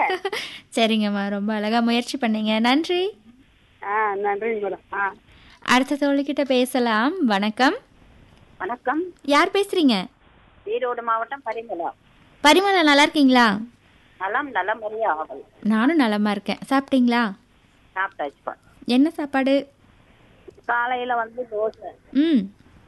சரிங்கம்மா ரொம்ப அழகா முயற்சி பண்ணீங்க நன்றி ஆ நன்றி மேடம் ஆ அடுத்த தோழிக்கிட்ட பேசலாம் வணக்கம் வணக்கம் யார் பேசுறீங்க ஈரோடு மாவட்டம் பரிமளம் பரிமளா நல்லா இருக்கீங்களா நலம் நலமறிய ஆவல் நானும் நலமா இருக்கேன் சாப்பிட்டீங்களா சாப்பிட்டாச்சுப்பா என்ன சாப்பாடு காலையில வந்து தோசை ம்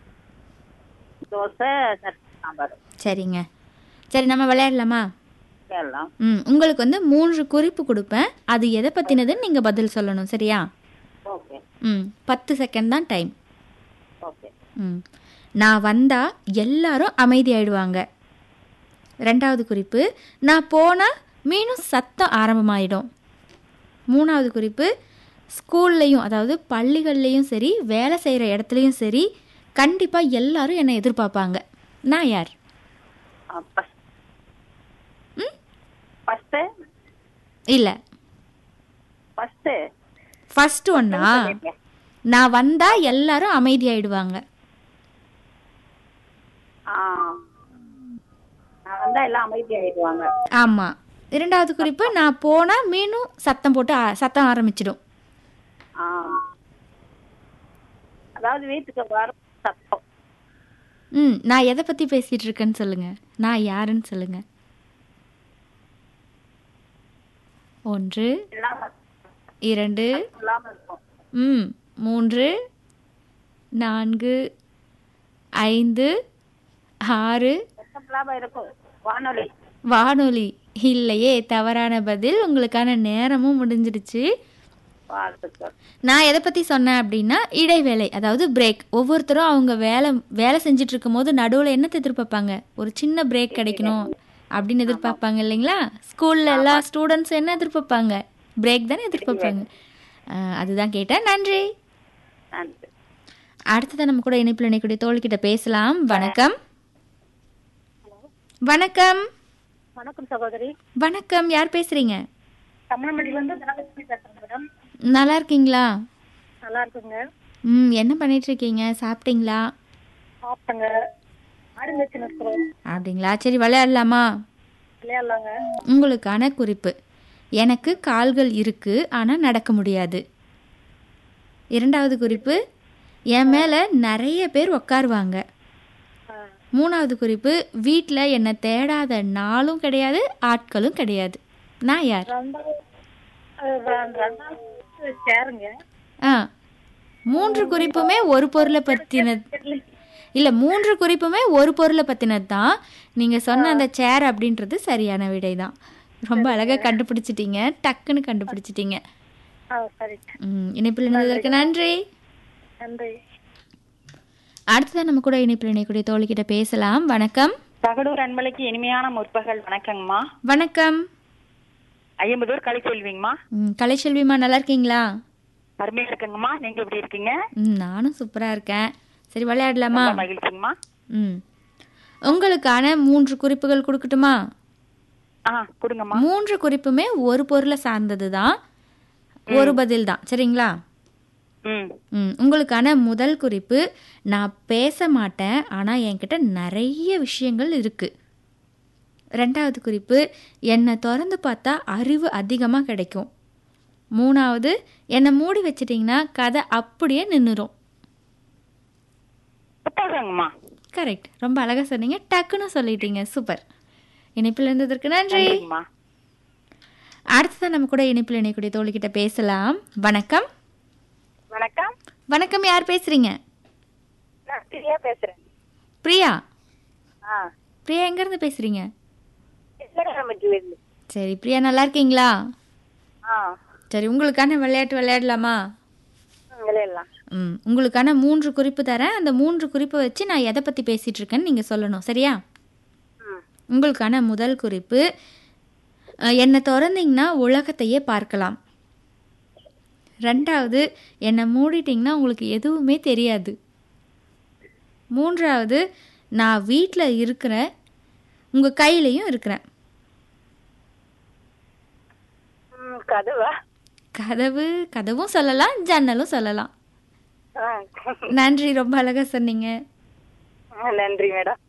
தோசை சட்னி சாம்பார் சரிங்க சரி நம்ம விளையாடலாமா எல்லாம் ம் உங்களுக்கு வந்து மூன்று குறிப்பு கொடுப்பேன் அது எதை பற்றினதுன்னு நீங்கள் பதில் சொல்லணும் சரியா ஓகே ம் பத்து செகண்ட் தான் டைம் ஓகே ம் நான் வந்தா எல்லாரும் அமைதியாயிடுவாங்க ரெண்டாவது குறிப்பு நான் போனால் மீண்டும் சத்தம் ஆரம்பமாயிடும் மூணாவது குறிப்பு ஸ்கூல்லையும் அதாவது பள்ளிகள்லையும் சரி வேலை செய்கிற இடத்துலையும் சரி கண்டிப்பாக எல்லாரும் என்னை எதிர்பார்ப்பாங்க நான் யார் ஃபஸ்ட்டு இல்லை ஃபஸ்ட்டு ஃபர்ஸ்ட் ஒன்னா நான் வந்தா எல்லாரும் அமைதியாயிடுவாங்க ஆ நான் வந்தா எல்லாம் அமைதி ஆயிடுவாங்க ஆமாம் இரண்டாவது குறிப்பு நான் போனால் மீண்டும் சத்தம் போட்டு ஆ- சத்தம் ஆரம்பிச்சிடும் ஆ அதாவது வீட்டுக்கு வர சத்தம் ம் நான் எதை பற்றி பேசிகிட்டு இருக்கேன்னு சொல்லுங்கள் நான் யாருன்னு சொல்லுங்கள் ஒன்று எல்லாம் இரண்டு இல்லாம இருக்கும் ம் மூன்று நான்கு ஐந்து ஆறு சத்தம் இல்லாம இருக்கும் வானொலி வானொலி இல்லையே தவறான பதில் உங்களுக்கான நேரமும் முடிஞ்சிடுச்சு வாழ்த்துக்கள் நான் எதை பற்றி சொன்னேன் அப்படின்னா இடைவேளை அதாவது பிரேக் ஒவ்வொருத்தரும் அவங்க வேலை வேலை செஞ்சுட்டு இருக்கும்போது நடுவில் என்னத்தை எதிர்பார்ப்பாங்க ஒரு சின்ன பிரேக் கிடைக்கணும் அப்படின்னு எதிர்பார்ப்பாங்க இல்லைங்களா ஸ்கூலில் எல்லா ஸ்டூடெண்ட்ஸும் என்ன எதிர்பார்ப்பாங்க பிரேக் தானே எதிர்பார்ப்பாங்க ஆஹ் அதுதான் கேட்டேன் நன்றி நன்றி அடுத்ததான் நம்ம கூட இணைப்பில் இணைக்கூடிய தோழிக்கிட்ட பேசலாம் வணக்கம் வணக்கம் வணக்கம் சகோதரி வணக்கம் யார் பேசுறீங்க தமிழ்மொழியிலிருந்து தனலட்சுமி பேசுறேன் மேடம் நல்லா இருக்கீங்களா நல்லா இருக்குங்க ம் என்ன பண்ணிட்டு இருக்கீங்க சாப்பிட்டீங்களா சாப்பிட்டங்க ஆடு மேய்ச்சி நிற்கிறோம் அப்படிங்களா சரி விளையாடலாமா விளையாடலாங்க உங்களுக்கான குறிப்பு எனக்கு கால்கள் இருக்கு ஆனால் நடக்க முடியாது இரண்டாவது குறிப்பு என் மேலே நிறைய பேர் உட்காருவாங்க மூணாவது குறிப்பு வீட்டில் என்னை தேடாத நாளும் கிடையாது ஆட்களும் கிடையாது நான் யார் ரெண்டாவது அஹ் ரெ- ரெண்டாவது சேருங்க ஆ மூன்று குறிப்புமே ஒரு பொருளை பற்றினது இல்லை மூன்று குறிப்புமே ஒரு பொருளை பற்றினது தான் நீங்கள் சொன்ன அந்த சேர் அப்படின்றது சரியான விடை தான் ரொம்ப அழகாக கண்டுபிடிச்சிட்டீங்க டக்குன்னு கண்டுபிடிச்சிட்டீங்க ஆ சரி ம், இணைப்பில் இணைந்ததற்கு நன்றி நன்றி அடுத்ததான் நம்ம கூட இணைப்பில் இணையக்கூடிய தோழிக்கிட்ட பேசலாம் வணக்கம் தகடூர் அன்பலைக்கு இனிமையான முற்பகல் வணக்கங்கம்மா வணக்கம் ஐயம்பதூர் கலைச்செல்விங்கம்மா ம், கலைச்செல்விமா நல்லா இருக்கீங்களா அருமையா இருக்குங்கம்மா நீங்க எப்படி இருக்கீங்க ம் நானும் சூப்பராக இருக்கேன் சரி விளையாடலாமா ரொம்ப மகிழ்ச்சிங்கம்மா ம் உங்களுக்கான மூன்று குறிப்புகள் கொடுக்கட்டுமா ஆ கொடுங்கம்மா மூன்று குறிப்புமே ஒரு பொருளை சார்ந்தது தான் ஒரு பதில் தான் சரிங்களா ம் ம் உங்களுக்கான முதல் குறிப்பு நான் பேச மாட்டேன் ஆனால் என்கிட்ட நிறைய விஷயங்கள் இருக்குது ரெண்டாவது குறிப்பு என்னை திறந்து பார்த்தா அறிவு அதிகமாக கிடைக்கும் மூணாவது என்னை மூடி வச்சிட்டிங்கன்னா கதை அப்படியே நின்றுரும் புத்தகங்கம்மா கரெக்ட் ரொம்ப அழகாக சொன்னீங்க டக்குன்னு சொல்லிட்டீங்க சூப்பர் இணைப்பில் இருந்ததற்கு நன்றி நன்றிங்கம்மா அடுத்ததான் நம்ம கூட இணைப்பில் இணையக்கூடிய தோழிக்கிட்ட பேசலாம் வணக்கம் வணக்கம் வணக்கம் யார் பேசுறீங்க நான் பிரியா பேசுறேன் பிரியா ஆ பிரியா எங்கேருந்து பேசுறீங்க இருந்து சரி பிரியா நல்லா இருக்கீங்களா ஆ சரி உங்களுக்கான விளையாட்டு விளையாடலாமா விளையாடலாம் ம் உங்களுக்கான மூன்று குறிப்பு தரேன் அந்த மூன்று குறிப்பை வச்சு நான் எதை பற்றி பேசிகிட்டு இருக்கேன்னு நீங்கள் சொல்லணும் சரியா ம் உங்களுக்கான முதல் குறிப்பு அஹ், என்னை திறந்தீங்கன்னா உலகத்தையே பார்க்கலாம் ரெண்டாவது என்னை மூடிட்டிங்கன்னா உங்களுக்கு எதுவுமே தெரியாது மூன்றாவது நான் வீட்டில் இருக்கிறேன் உங்கள் கையிலையும் இருக்கிறேன் ம் கதுவா கதவு கதவும் சொல்லலாம் ஜன்னலும் சொல்லலாம் ஆ நன்றி ரொம்ப அழகாக சொன்னீங்க நன்றி மேடம்